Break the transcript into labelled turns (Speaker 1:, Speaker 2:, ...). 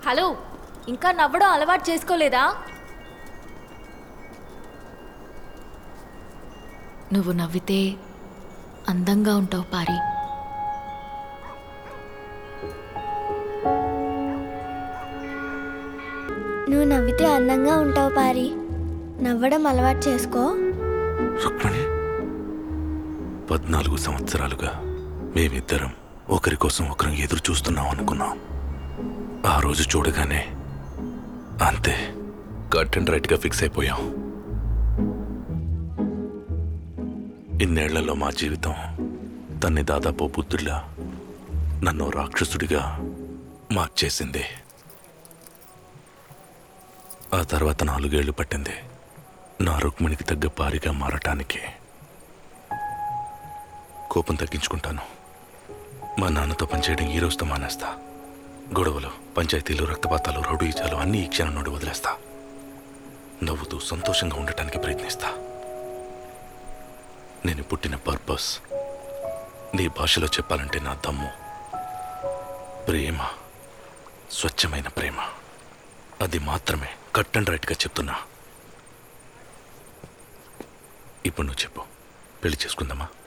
Speaker 1: hello ఇంకా నవ్వడం అలవాటు చేసుకోలేదా
Speaker 2: నువ్వు నవ్వితే అందంగా ఉంటావు పారి
Speaker 3: నువ్వు నవ్వితే అందంగా ఉంటావు పారి నవ్వడం అలవాటు చేసుకో
Speaker 4: రుక్మిణి పద్నాలుగు సంవత్సరాలుగా మేమిద్దరం ఒకరి కోసం ఒకరం ఎదురు చూస్తున్నాం అనుకున్నాం ఆ రోజు చూడగానే అంతే కట్ అండ్ రైట్గా ఫిక్స్ అయిపోయాం ఇన్నేళ్లలో మా జీవితం తన్ని దాదాపు బుద్ధుడిలా నన్ను రాక్షసుడిగా మార్చేసింది ఆ తర్వాత నాలుగేళ్లు పట్టింది నా రుక్మిణికి తగ్గ పారిగా మారటానికి కోపం తగ్గించుకుంటాను మా నాన్నతో పనిచేయడం ఈ రోజుతో మానేస్తా గొడవలు పంచాయతీలు రక్తపాతాలు రౌడీజాలు అన్నీ ఈ క్షణం నుండి వదిలేస్తా నవ్వుతూ సంతోషంగా ఉండటానికి ప్రయత్నిస్తా నేను పుట్టిన పర్పస్ నీ భాషలో చెప్పాలంటే నా దమ్ము ప్రేమ స్వచ్ఛమైన ప్రేమ అది మాత్రమే కట్ అండ్ రైట్గా చెప్తున్నా ఇప్పుడు నువ్వు చెప్పు పెళ్లి చేసుకుందామా